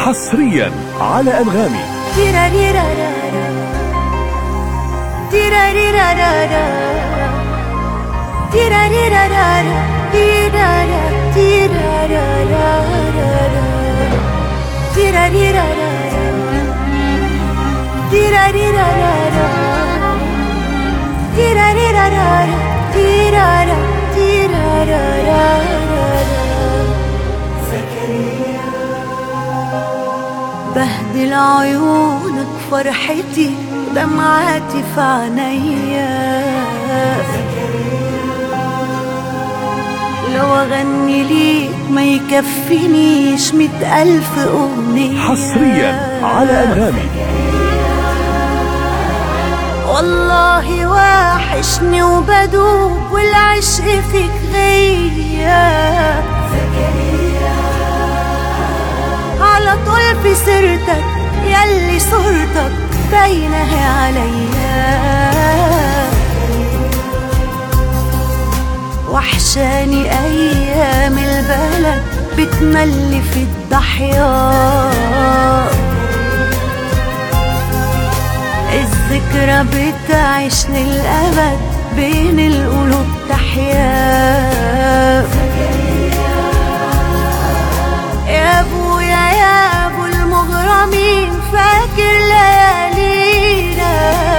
حصريا على أنغامي تيراريرارارا. تيراريرارارا. تيراريرارارا. تيرارا. تيرارارارارا. تيراريرارارا. تيراريرارارا. تيراريرارارا. تيرارا. تيرارارارارا. بهدل عيونك فرحتي دمعاتي في عينيا لو اغني ليك ما يكفينيش مئة الف اغنية حصريا على أنغامي والله وحشني وبدوب والعشق فيك غياب على طول في سيرتك يلي صورتك باينة عليا وحشاني أيام البلد بتملي في الضحيات الذكرى بتعيش للأبد بين القلوب تحيا يا ابويا يا ابو المغرمين فاكر ليالينا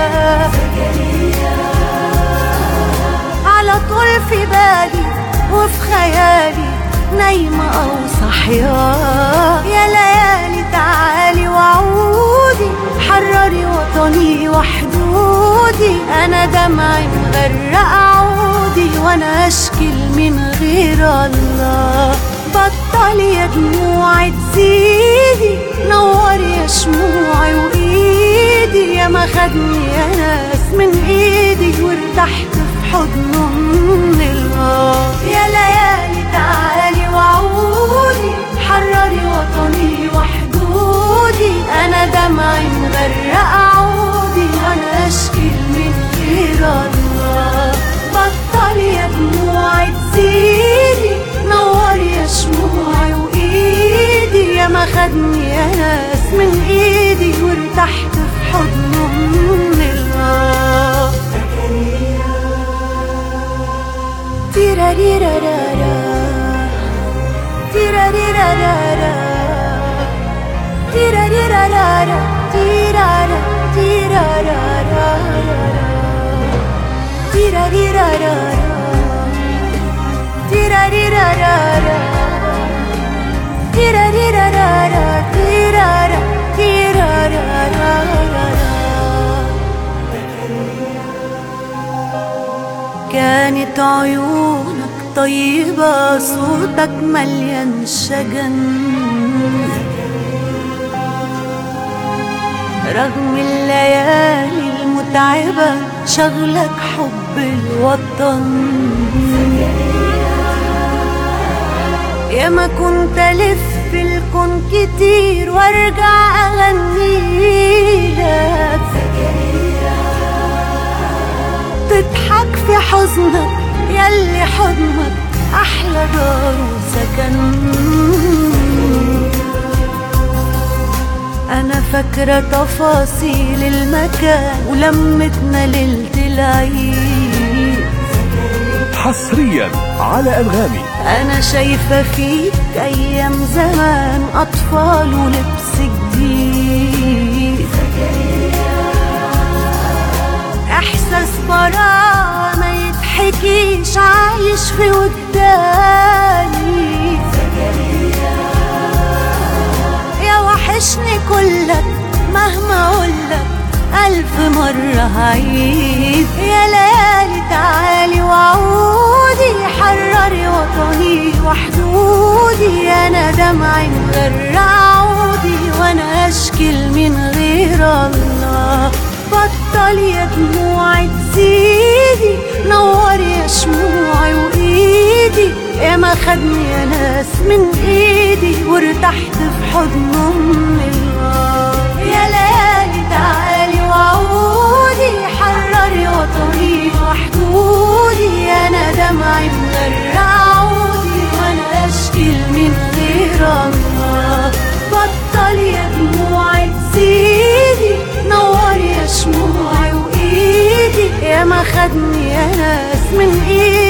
على طول في بالي وفي خيالي نايمة أو صحيا يا ليالي تعالي وعودي حرري وطني وحدودي أنا دمعي مغرق عودي وأنا أشكي من غير الله بطلي يا دموعي تزيدي نوري يا شموعي وإيدي يا ما خدني يا ناس من إيدي وارتحت في حضنه من الله يا ليالي تعالي وعودي حرري وطني وحدودي أنا دمعي مغرق عودي وأنا أشكي من غير الله بطلي يا دموعي تزيدي نوري يا شموعي وإيدي يا ما خدني يا ناس من إيدي وارتحت في حضنه من الله تيراريرارارا تيراريرارارا تيراريرارارا تيرارا تيرارارارا تيراريرارارا تيراريرارارا تيراريرارارا تيرارا تيرارارارا كانت عيونك طيبة صوتك مليان شجن رغم الليالي المتعبة شغلك حب الوطن يا ما كنت ألف في الكون كتير وارجع أغني لك تضحك في حزنك يلي حضنك أحلى دار وسكن أنا فاكرة تفاصيل المكان ولمتنا ليلة العيد حصريا على أنغامي أنا شايفة فيك أيام زمان أطفال ولبس جديد إحساس براءة ما يتحكيش عايش في وجداني يا وحشني كلك مهما أقولك ألف مرة هعيد يا ليالي تعالي وعودي حرري وطني وحدودي أنا دمعي مغرق عودي وأنا أشكي من غير الله بطل يا دموعي تزيدي نوري يا شموعي وإيدي يا ما خدني يا ناس من إيدي وارتحت في حضنه من الله يا ليالي تعالي وعودي حرري وطني وحدودي أنا دمعي مغرق عودي وأنا أشكي من غير الله بطل طالي يا دموعي تزيدي نور يا شموعي وايدي يا ما خدني يا ناس من ايدي